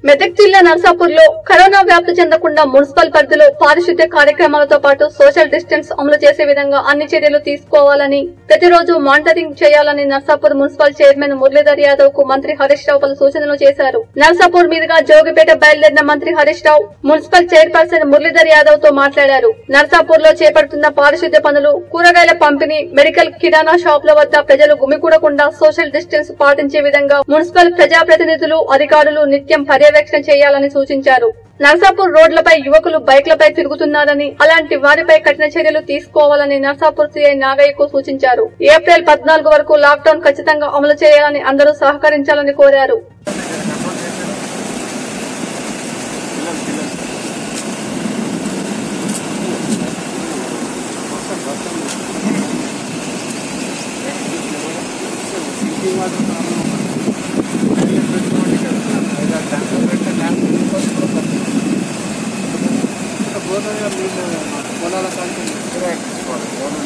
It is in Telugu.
మెదక్ జిల్లా నర్సాపూర్ లో కరోనా వ్యాప్తి చెందకుండా మున్సిపల్ పరిధిలో పారిశుద్ధ్య కార్యక్రమాలతో పాటు సోషల్ డిస్టెన్స్ అమలు చేసే విధంగా అన్ని చర్యలు తీసుకోవాలని ప్రతిరోజు మానిటరింగ్ చేయాలని నర్సాపూర్ మున్సిపల్ చైర్మన్ మురళీధర్ యాదవ్ కు మంత్రి హరీష్ రావు పలు సూచనలు చేశారు నర్సాపూర్ మీదుగా జోగిపేట బయలుదేరిన మంత్రి హరీష్ రావు మున్సిపల్ చైర్పర్సన్ మురళీధర్ యాదవ్ తో మాట్లాడారు నర్సాపూర్ లో చేపడుతున్న పారిశుద్ధ్య పనులు కూరగాయల పంపిణీ మెడికల్ కిరాణా షాపుల వద్ద ప్రజలు గుమికూడకుండా సోషల్ డిస్టెన్స్ పాటించే విధంగా మున్సిపల్ ప్రజాప్రతినిధులు అధికారులు నిత్యం పర్యవేక్షణ చేయాలని సూచించారు నర్సాపూర్ రోడ్లపై యువకులు బైక్లపై తిరుగుతున్నారని అలాంటి వారిపై కఠిన చర్యలు తీసుకోవాలని నర్సాపూర్ సీఐ నాగయ్యకు సూచించారు ఏప్రిల్ పద్నాలుగు వరకు లాక్డౌన్ ఖచ్చితంగా అమలు చేయాలని అందరూ సహకరించాలని కోరారు పొలాల కాంతి